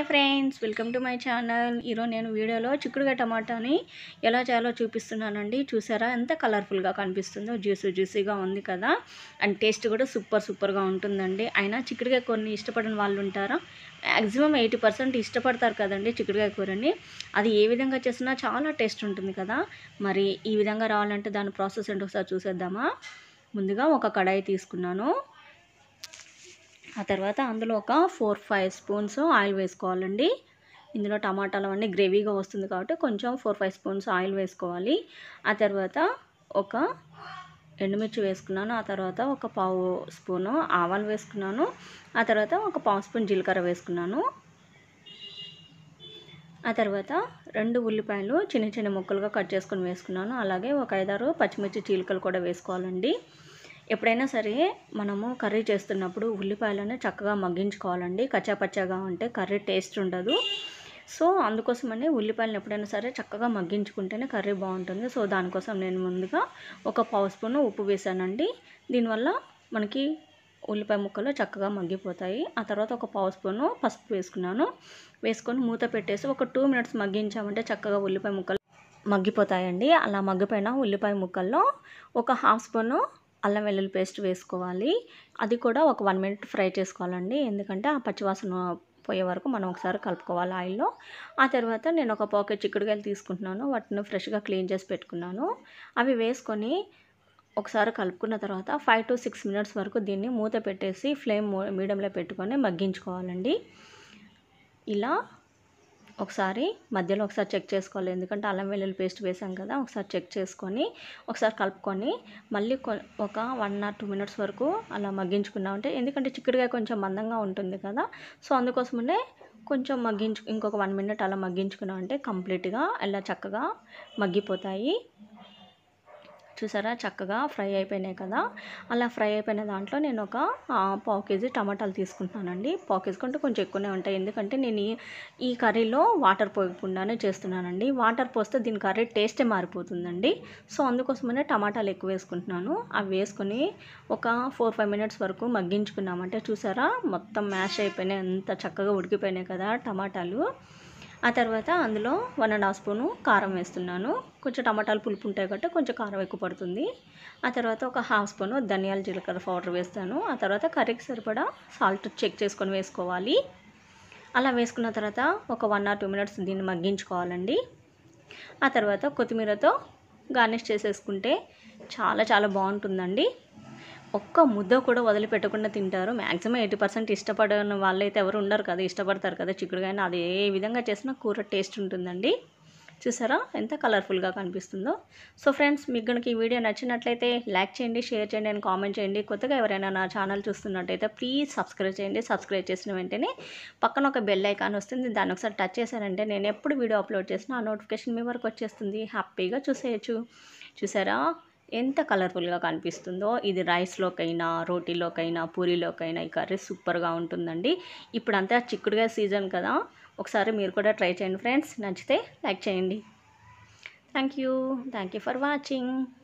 friends welcome to my channel ఈరోజు నేను వీడియోలో చిక్కుడుగా టమాటాని ఎలా చేయాలో చూపిస్తున్నానండి చూసారా ఎంత కలర్ఫుల్గా కనిపిస్తుందో జ్యూసీ జ్యూసీగా ఉంది కదా అండ్ టేస్ట్ కూడా సూపర్ సూపర్గా ఉంటుందండి అయినా చిక్కుడుగా కొన్ని ఇష్టపడని వాళ్ళు ఉంటారా మ్యాక్సిమం ఎయిటీ పర్సెంట్ ఇష్టపడతారు కదండి చిక్కుడుకాయ కూరని అది ఏ విధంగా చేసినా చాలా టేస్ట్ ఉంటుంది కదా మరి ఈ విధంగా రావాలంటే దాని ప్రాసెస్ ఏంటో ఒకసారి చూసేద్దామా ముందుగా ఒక కడాయి తీసుకున్నాను ఆ తర్వాత అందులో ఒక ఫోర్ ఫైవ్ స్పూన్స్ ఆయిల్ వేసుకోవాలండి ఇందులో టమాటాలు అవన్నీ గ్రేవీగా వస్తుంది కాబట్టి కొంచెం ఫోర్ ఫైవ్ స్పూన్స్ ఆయిల్ వేసుకోవాలి ఆ తర్వాత ఒక ఎండుమిర్చి వేసుకున్నాను ఆ తర్వాత ఒక పావు స్పూను ఆవాలు వేసుకున్నాను ఆ తర్వాత ఒక పావు స్పూన్ జీలకర్ర వేసుకున్నాను ఆ తర్వాత రెండు ఉల్లిపాయలు చిన్న చిన్న ముక్కలుగా కట్ చేసుకొని వేసుకున్నాను అలాగే ఒక ఐదారు పచ్చిమిర్చి చీలికలు కూడా వేసుకోవాలండి ఎప్పుడైనా సరే మనము కర్రీ చేస్తున్నప్పుడు ఉల్లిపాయలను చక్కగా మగ్గించుకోవాలండి కచ్చాపచ్చాగా ఉంటే కర్రీ టేస్ట్ ఉండదు సో అందుకోసమని ఉల్లిపాయలను ఎప్పుడైనా సరే చక్కగా మగ్గించుకుంటేనే కర్రీ బాగుంటుంది సో దానికోసం నేను ముందుగా ఒక పావు స్పూన్ ఉప్పు వేసానండి దీనివల్ల మనకి ఉల్లిపాయ ముక్కలు చక్కగా మగ్గిపోతాయి ఆ తర్వాత ఒక పావు స్పూను పసుపు వేసుకున్నాను వేసుకొని మూత పెట్టేసి ఒక టూ మినిట్స్ మగ్గించామంటే చక్కగా ఉల్లిపాయ ముక్కలు మగ్గిపోతాయండి అలా మగ్గిపోయిన ఉల్లిపాయ ముక్కల్లో ఒక హాఫ్ స్పూను అల్లం వెల్లుల్లి పేస్ట్ వేసుకోవాలి అది కూడా ఒక వన్ మినిట్ ఫ్రై చేసుకోవాలండి ఎందుకంటే ఆ పచ్చివాసన పోయే వరకు మనం ఒకసారి కలుపుకోవాలి ఆయిల్లో ఆ తర్వాత నేను ఒక పాకెట్ చిక్కుడుకాయలు తీసుకుంటున్నాను వాటిని ఫ్రెష్గా క్లీన్ చేసి పెట్టుకున్నాను అవి వేసుకొని ఒకసారి కలుపుకున్న తర్వాత ఫైవ్ టు సిక్స్ మినిట్స్ వరకు దీన్ని మూత పెట్టేసి ఫ్లేమ్ మీడియంలో పెట్టుకొని మగ్గించుకోవాలండి ఇలా ఒకసారి మధ్యలో ఒకసారి చెక్ చేసుకోవాలి ఎందుకంటే అల్లం వెల్లుల్లి పేస్ట్ వేసాం కదా ఒకసారి చెక్ చేసుకొని ఒకసారి కలుపుకొని మళ్ళీ ఒక వన్ ఆర్ టూ మినిట్స్ వరకు అలా మగ్గించుకున్నామంటే ఎందుకంటే చిక్కుడుకాయ కొంచెం మందంగా ఉంటుంది కదా సో అందుకోసమనే కొంచెం మగ్గించు ఇంకొక వన్ మినిట్ అలా మగ్గించుకున్నామంటే కంప్లీట్గా అలా చక్కగా మగ్గిపోతాయి చూసారా చక్కగా ఫ్రై అయిపోయినాయి కదా అలా ఫ్రై అయిపోయిన దాంట్లో నేను ఒక పావు కేజీ టమాటాలు తీసుకుంటున్నానండి పావు కేజీ కంటే కొంచెం ఎక్కువనే ఉంటాయి ఎందుకంటే నేను ఈ కర్రీలో వాటర్ పోయకుండానే చేస్తున్నానండి వాటర్ పోస్తే దీని కర్రీ టేస్టే మారిపోతుందండి సో అందుకోసమనే టమాటాలు ఎక్కువ వేసుకుంటున్నాను అవి వేసుకొని ఒక ఫోర్ ఫైవ్ మినిట్స్ వరకు మగ్గించుకున్నామంటే చూసారా మొత్తం మ్యాష్ అయిపోయినాయి అంత చక్కగా ఉడికిపోయినాయి కదా టమాటాలు ఆ తర్వాత అందులో వన్ అండ్ హాఫ్ స్పూను కారం వేస్తున్నాను కొంచెం టమాటాలు పులుపు ఉంటాయి కాబట్టి కొంచెం కారం ఎక్కువ పడుతుంది ఆ తర్వాత ఒక హాఫ్ స్పూను ధనియాల జీలకర్ర పౌడర్ వేస్తాను ఆ తర్వాత కర్రీకి సరిపడా సాల్ట్ చెక్ చేసుకొని వేసుకోవాలి అలా వేసుకున్న తర్వాత ఒక వన్ ఆర్ టూ మినిట్స్ దీన్ని మగ్గించుకోవాలండి ఆ తర్వాత కొత్తిమీరతో గార్నిష్ చేసేసుకుంటే చాలా చాలా బాగుంటుందండి ఒక్క ముద్ద కూడా వదిలిపెట్టకుండా తింటారు మ్యాక్సిమం ఎయిటీ పర్సెంట్ ఇష్టపడని వాళ్ళైతే ఎవరు ఉండరు కదా ఇష్టపడతారు కదా చిక్కుడుగాయని అది ఏ విధంగా చేసినా కూర టేస్ట్ ఉంటుందండి చూసారా ఎంత కలర్ఫుల్గా కనిపిస్తుందో సో ఫ్రెండ్స్ మీకు కనుక ఈ వీడియో నచ్చినట్లయితే లైక్ చేయండి షేర్ చేయండి అండ్ కామెంట్ చేయండి కొత్తగా ఎవరైనా నా ఛానల్ చూస్తున్నట్టయితే ప్లీజ్ సబ్స్క్రైబ్ చేయండి సబ్స్క్రైబ్ చేసిన వెంటనే పక్కన ఒక బెల్ ఐకాన్ వస్తుంది దాన్ని ఒకసారి టచ్ చేశారంటే నేను ఎప్పుడు వీడియో అప్లోడ్ చేసినా ఆ నోటిఫికేషన్ మీ వరకు వచ్చేస్తుంది హ్యాపీగా చూసేయచ్చు చూసారా ఎంత కలర్ఫుల్గా కనిపిస్తుందో ఇది రైస్లోకైనా రోటీలోకైనా పూరీలోకైనా ఈ కర్రీ సూపర్గా ఉంటుందండి ఇప్పుడంతా చిక్కుడుగా సీజన్ కదా ఒకసారి మీరు కూడా ట్రై చేయండి ఫ్రెండ్స్ నచ్చితే లైక్ చేయండి thank you thank you for watching